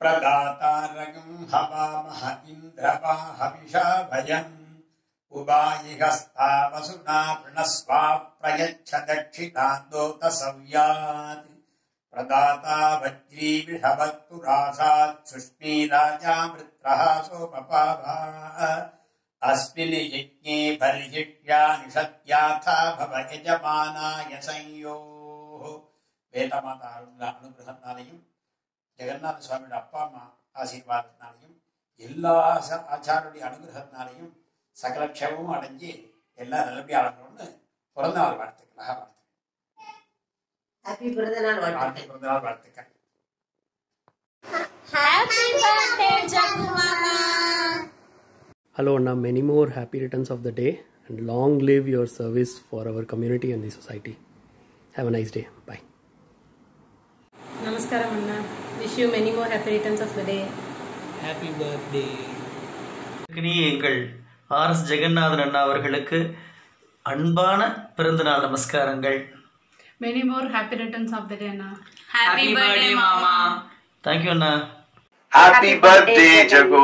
प्रदातारगं हवामह इन्द्रवाहविषा भयम् उबायिहस्ता वसुना पृणस्वा प्रयच्छ दक्षिणान्दोतसव्यात् प्रदाता वज्री विषवत्तुरासात् सुष्मी राजा वृत्रः सोपपाभा अस्मिन् यज्ञे बर्हिष्या निषत्याथा भव यजमानाय संयोः வேதமாதா அருள் அனுகிரகத்தினாலையும் ஜெகநாத சுவாமியோட அப்பா அம்மா ஆசீர்வாதத்தினாலையும் எல்லா ஆசா- ஆச்சாரியுடைய அனுகிரகத்தினாலையும் சகல க்ஷேமமும் அடைஞ்சு எல்லாம் நல்லபடியா அடைஞ்சோம்னு பிறந்த நாள் வாழ்த்துக்களாக வாழ்த்துக்கள் ஹாப்பி பிறந்த நாள் வாழ்த்துக்கள் ஆண்டி பிறந்த நாள் வாழ்த்துக்கள் Happy birthday, Jagu Mama! Hello, Anna. Many more happy returns of the day and long live your service for our community and the society. Have a nice day. Bye. Namaskaram Anna. Wish you many more happy returns of the day. Happy birthday எங்கள் R S Jagannathan அண்ணா அவர்களுக்கு அன்பான பிறந்தநாள் நமஸ்காரங்கள் Many more happy returns of the day, Anna. Happy birthday, Mama! Thank you அண்ணா Happy birthday, Jago.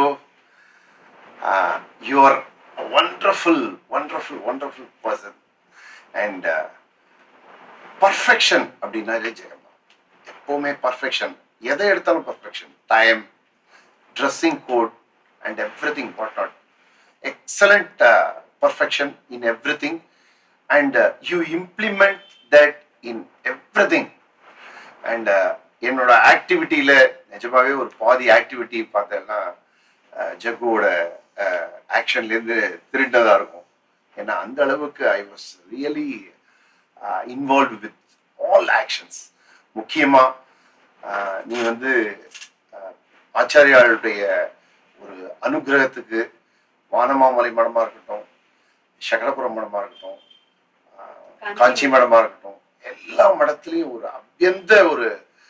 Uh, you are a wonderful, wonderful, wonderful person. And uh, perfection அப்படின்னாலே ஜெகன் எப்போவுமே perfection எதை எடுத்தாலும் perfection time dressing code and everything what not excellent perfection in everything and you implement that in everything and என்னோட ஆக்டிவிட்டியில நிஜமாவே ஒரு பாதி activity பார்த்தேன்னா அஹ், ஜக்குவோட ஆக்ஷன்லேருந்து திருண்டதா இருக்கும் ஏன்னா அந்த அளவுக்கு I was really involve with all actions முக்கியமா அஹ், நீ வந்து அஹ், ஆச்சாரியாளுடைய ஒரு அனுகிரகத்துக்கு வானமாமலை மடமா இருக்கட்டும் சகரபுரம் மடமா இருக்கட்டும் அஹ், காஞ்சி மடமா இருக்கட்டும் எல்லா மடத்துலயும் ஒரு அபியந்த ஒரு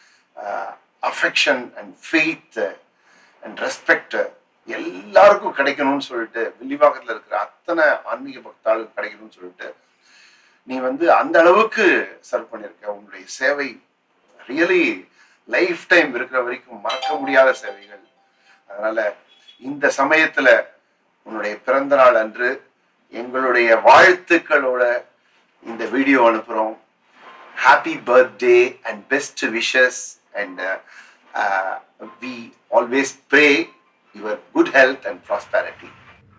affection and faith and respect எல்லாருக்கும் கிடைக்கணும்னு சொல்லிட்டு வில்லிவாக்கத்துல இருக்கிற அத்தனை ஆன்மீக பக்தாளுக்கு கிடைக்கணும்னு சொல்லிட்டு நீ வந்து அந்த அளவுக்கு சர்வ் பண்ணியிருக்க உன்னுடைய சேவை ரியலி லைஃப் டைம் இருக்கிற வரைக்கும் மறக்க முடியாத சேவைகள் அதனால இந்த சமயத்துல உன்னுடைய பிறந்த நாள் அன்று எங்களுடைய வாழ்த்துக்களோட இந்த வீடியோ அனுப்புறோம் happy birthday and best wishes and uh, uh, we always pray your good health and prosperity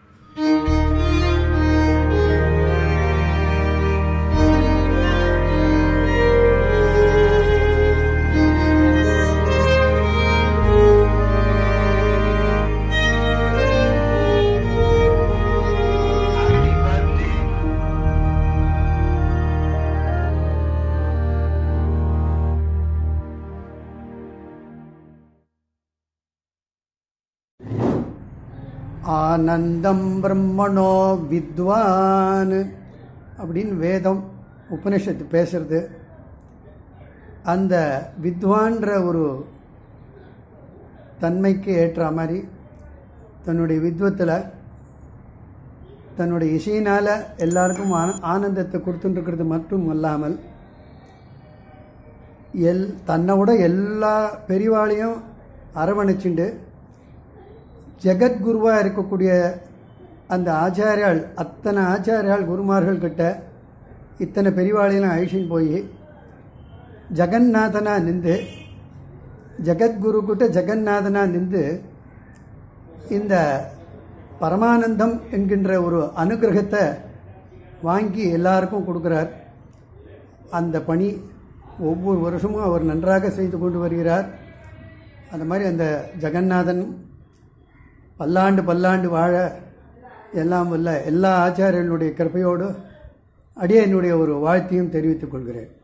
Happy birthday. ஆனந்தம் பிரம்மணோ வித்வான் அப்படின்னு வேதம் உபனிஷத்து பேசுறது அந்த வித்வான்ற ஒரு தன்மைக்கு ஏற்ற மாதிரி தன்னுடைய வித்வத்தில் தன்னுடைய இசையினால் எல்லாருக்கும் ஆன ஆனந்தத்தை கொடுத்துட்டுருக்கிறது மட்டும் அல்லாமல் எல் தன்னை விட எல்லா பெரியவாளையும் அரவணைச்சுண்டு ஜெகத்குருவாக இருக்கக்கூடிய அந்த ஆச்சாரியாள் அத்தனை ஆச்சாரியாள் குருமார்கள் கிட்ட இத்தனை பெரியவாளையெல்லாம் அழிச்சின்னு போய் ஜெகநாதனா நின்று ஜெகத்குரு கிட்ட ஜெகநாதனா நின்று இந்த பரமானந்தம் என்கின்ற ஒரு அனுகிரகத்தை வாங்கி எல்லாருக்கும் கொடுக்குறார் அந்த பணி ஒவ்வொரு வருஷமும் அவர் நன்றாக செய்து கொண்டு வருகிறார் அந்த மாதிரி அந்த ஜெகநாதன் பல்லாண்டு பல்லாண்டு வாழ எல்லாம் வல்ல எல்லா ஆச்சாரியர்களுடைய கிருப்பையோடு அடியே என்னுடைய ஒரு வாழ்த்தையும் தெரிவித்துக் கொள்கிறேன்